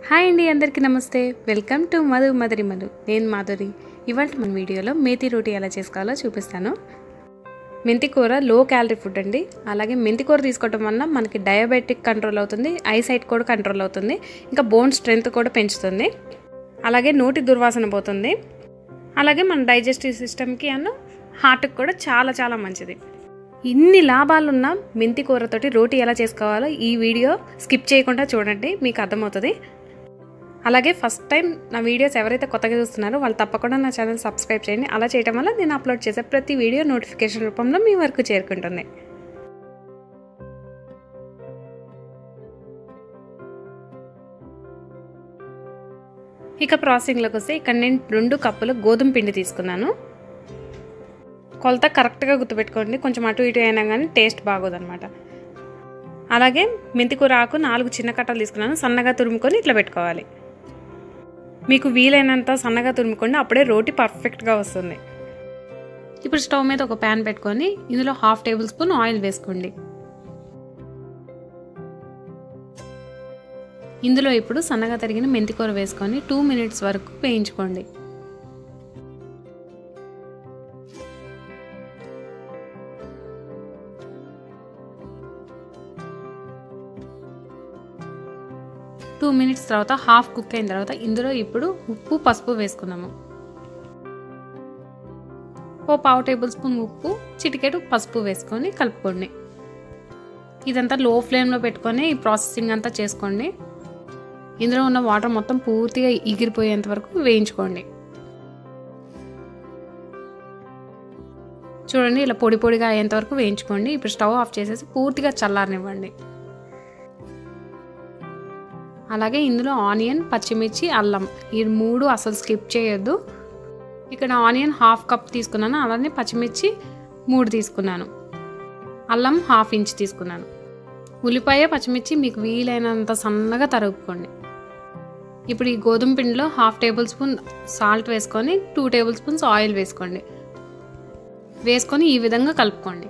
hi అండి అందరికీ నమస్తే వెల్కమ్ టు మధు మధురి మధు నేను మాధురి ఇవాళ మన వీడియోలో మేతి రోటీ ఎలా చేసుకోవాలో చూపిస్తాను మెంతి కూర లో క్యాలరీ ఫుడ్ అండి అలాగే మెంతి కూర తీసుకోవడం వల్ల మనకి డయాబెటిక్ కంట్రోల్ అవుతుంది ఐసైట్ కూడా కంట్రోల్ అవుతుంది ఇంకా బోన్ స్ట్రెంగ్త్ కూడా పెంచుతుంది అలాగే నోటి దుర్వాసన పోతుంది అలాగే మన డైజెస్టివ్ సిస్టమ్కి అన్న హార్ట్కి కూడా చాలా చాలా మంచిది ఇన్ని లాభాలున్న మెంతి కూరతోటి రోటీ ఎలా చేసుకోవాలో ఈ వీడియో స్కిప్ చేయకుండా చూడండి మీకు అర్థమవుతుంది అలాగే ఫస్ట్ టైం నా వీడియోస్ ఎవరైతే కొత్తగా చూస్తున్నారో వాళ్ళు తప్పకుండా నా ఛానల్ సబ్స్క్రైబ్ చేయండి అలా చేయడం వల్ల నేను అప్లోడ్ చేసే ప్రతి వీడియో నోటిఫికేషన్ రూపంలో మీ వరకు చేరుకుంటుంది ఇక ప్రాసెసింగ్లోకి వస్తే ఇక్కడ నేను రెండు కప్పులు గోధుమ పిండి తీసుకున్నాను కొలత కరెక్ట్గా గుర్తుపెట్టుకోండి కొంచెం అటు ఇటు అయినా కానీ టేస్ట్ బాగోదన్నమాట అలాగే మెంతికూర ఆకు నాలుగు చిన్న కట్టలు తీసుకున్నాను సన్నగా తురుముకొని ఇట్లా పెట్టుకోవాలి మీకు వీలైనంత సన్నగా తురుముకోండి అప్పుడే రోటీ పర్ఫెక్ట్గా వస్తుంది ఇప్పుడు స్టవ్ మీద ఒక ప్యాన్ పెట్టుకొని ఇందులో హాఫ్ టేబుల్ స్పూన్ ఆయిల్ వేసుకోండి ఇందులో ఇప్పుడు సన్నగా తరిగిన మెంతికూర వేసుకొని టూ మినిట్స్ వరకు వేయించుకోండి టూ మినిట్స్ తర్వాత హాఫ్ కుక్ అయిన తర్వాత ఇందులో ఇప్పుడు ఉప్పు పసుపు వేసుకుందాము ఓ పావు టేబుల్ స్పూన్ ఉప్పు చిటికెడు పసుపు వేసుకొని కలుపుకోండి ఇదంతా లో ఫ్లేమ్లో పెట్టుకొని ఈ ప్రాసెసింగ్ అంతా చేసుకోండి ఇందులో ఉన్న వాటర్ మొత్తం పూర్తిగా ఎగిరిపోయేంత వరకు వేయించుకోండి చూడండి ఇలా పొడి పొడిగా అయ్యేంత వరకు వేయించుకోండి ఇప్పుడు స్టవ్ ఆఫ్ చేసేసి పూర్తిగా చల్లారనివ్వండి అలాగే ఇందులో ఆనియన్ పచ్చిమిర్చి అల్లం ఈ మూడు అసలు స్కిప్ చేయొద్దు ఇక్కడ ఆనియన్ హాఫ్ కప్ తీసుకున్నాను అలానే పచ్చిమిర్చి మూడు తీసుకున్నాను అల్లం హాఫ్ ఇంచ్ తీసుకున్నాను ఉల్లిపాయ పచ్చిమిర్చి మీకు వీలైనంత సన్నగా తరుగుకోండి ఇప్పుడు ఈ గోధుమ పిండిలో హాఫ్ టేబుల్ స్పూన్ సాల్ట్ వేసుకొని టూ టేబుల్ స్పూన్స్ ఆయిల్ వేసుకోండి వేసుకొని ఈ విధంగా కలుపుకోండి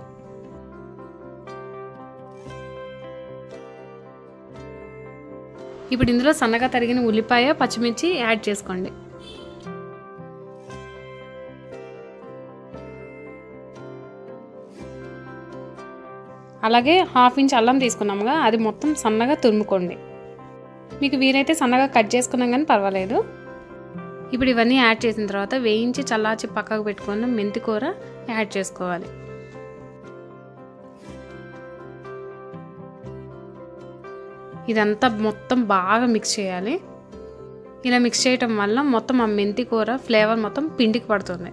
ఇప్పుడు ఇందులో సన్నగా తరిగిన ఉల్లిపాయ పచ్చిమిర్చి యాడ్ చేసుకోండి అలాగే హాఫ్ ఇంచ్ అల్లం తీసుకున్నాముగా అది మొత్తం సన్నగా తురుముకోండి మీకు వీలైతే సన్నగా కట్ చేసుకున్నాం కానీ పర్వాలేదు ఇప్పుడు ఇవన్నీ యాడ్ చేసిన తర్వాత వేయించి చల్లార్చి పక్కకు పెట్టుకున్న మెంతి కూర యాడ్ చేసుకోవాలి ఇదంతా మొత్తం బాగా మిక్స్ చేయాలి ఇలా మిక్స్ చేయటం వల్ల మొత్తం ఆ మెంతి కూర ఫ్లేవర్ మొత్తం పిండికి పడుతుంది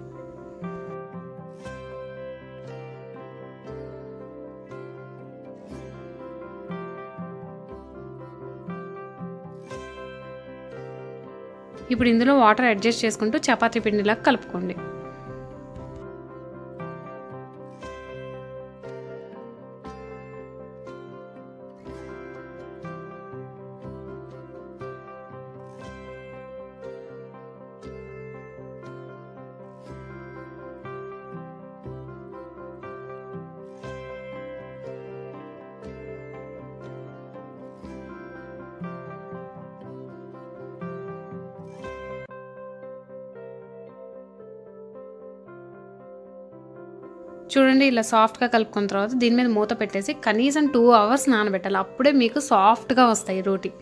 ఇప్పుడు ఇందులో వాటర్ అడ్జస్ట్ చేసుకుంటూ చపాతీ పిండిలాగా కలుపుకోండి చూడండి ఇలా సాఫ్ట్గా కలుపుకున్న తర్వాత దీని మీద మూత పెట్టేసి కనీసం టూ అవర్స్ నానబెట్టాలి అప్పుడే మీకు సాఫ్ట్గా వస్తాయి రోటీ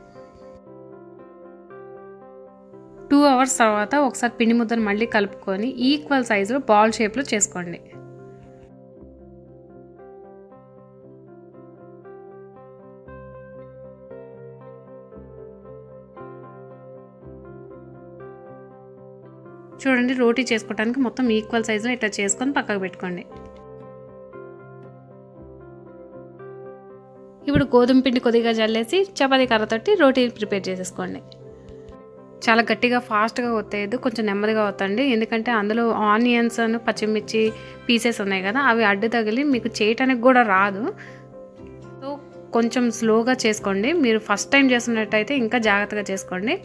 టూ అవర్స్ తర్వాత ఒకసారి పిండి ముద్దను మళ్ళీ కలుపుకొని ఈక్వల్ సైజులో బాల్ షేప్లో చేసుకోండి చూడండి రోటీ చేసుకోవడానికి మొత్తం ఈక్వల్ సైజులో ఇట్లా చేసుకొని పక్కకు పెట్టుకోండి ఇప్పుడు గోధుమ పిండి కొద్దిగా జల్లేసి చపాతీ కర్రతోటి రోటీ ప్రిపేర్ చేసేసుకోండి చాలా గట్టిగా ఫాస్ట్గా వత్తేయద్దు కొంచెం నెమ్మదిగా వత్తండి ఎందుకంటే అందులో ఆనియన్స్ పచ్చిమిర్చి పీసెస్ ఉన్నాయి కదా అవి అడ్డు తగిలి మీకు చేయటానికి కూడా రాదు సో కొంచెం స్లోగా చేసుకోండి మీరు ఫస్ట్ టైం చేస్తున్నట్టయితే ఇంకా జాగ్రత్తగా చేసుకోండి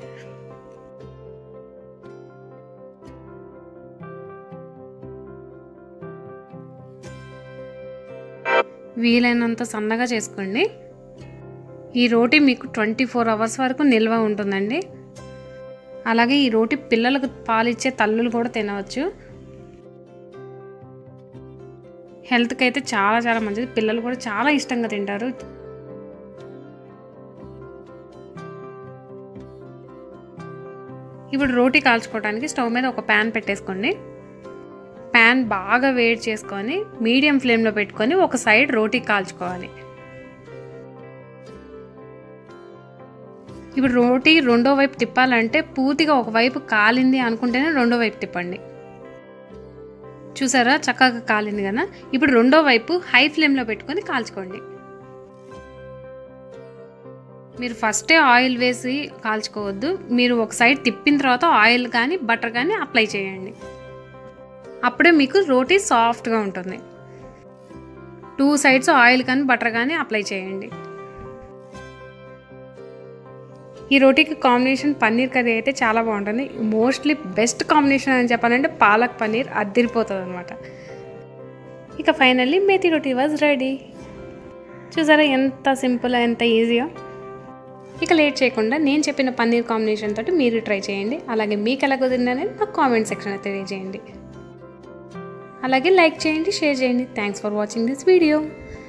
వీలైనంత సన్నగా చేసుకోండి ఈ రోటీ మీకు ట్వంటీ ఫోర్ అవర్స్ వరకు నిల్వ ఉంటుందండి అలాగే ఈ రోటీ పిల్లలకు పాలిచ్చే తల్లులు కూడా తినవచ్చు హెల్త్కి అయితే చాలా చాలా మంచిది పిల్లలు కూడా చాలా ఇష్టంగా తింటారు ఇప్పుడు రోటీ కాల్చుకోవడానికి స్టవ్ మీద ఒక ప్యాన్ పెట్టేసుకోండి ప్యాన్ బాగా వేడి చేసుకొని మీడియం ఫ్లేమ్లో పెట్టుకొని ఒక సైడ్ రోటీ కాల్చుకోవాలి ఇప్పుడు రోటీ రెండో వైపు తిప్పాలంటే పూర్తిగా ఒకవైపు కాలింది అనుకుంటేనే రెండో వైపు తిప్పండి చూసారా చక్కగా కాలింది కదా ఇప్పుడు రెండో వైపు హై ఫ్లేమ్లో పెట్టుకొని కాల్చుకోండి మీరు ఫస్టే ఆయిల్ వేసి కాల్చుకోవద్దు మీరు ఒక సైడ్ తిప్పిన తర్వాత ఆయిల్ కానీ బటర్ కానీ అప్లై చేయండి అప్పుడే మీకు రోటీ సాఫ్ట్గా ఉంటుంది టూ సైడ్స్ ఆయిల్ కానీ బటర్ కానీ అప్లై చేయండి ఈ రోటీకి కాంబినేషన్ పన్నీర్ కర్రీ అయితే చాలా బాగుంటుంది మోస్ట్లీ బెస్ట్ కాంబినేషన్ అని చెప్పాలంటే పాలక్ పన్నీర్ అద్దిరిపోతుంది అనమాట ఇక finally methi roti was ready చూసారా ఎంత సింపుల్ ఎంత ఈజీగా ఇక లేట్ చేయకుండా నేను చెప్పిన పన్నీర్ కాంబినేషన్ తోటి మీరు ట్రై చేయండి అలాగే మీకు ఎలా కుదిరిందని నాకు కామెంట్ సెక్షన్లో తెలియజేయండి అలాగే లైక్ చేయండి షేర్ చేయండి thanks for watching this video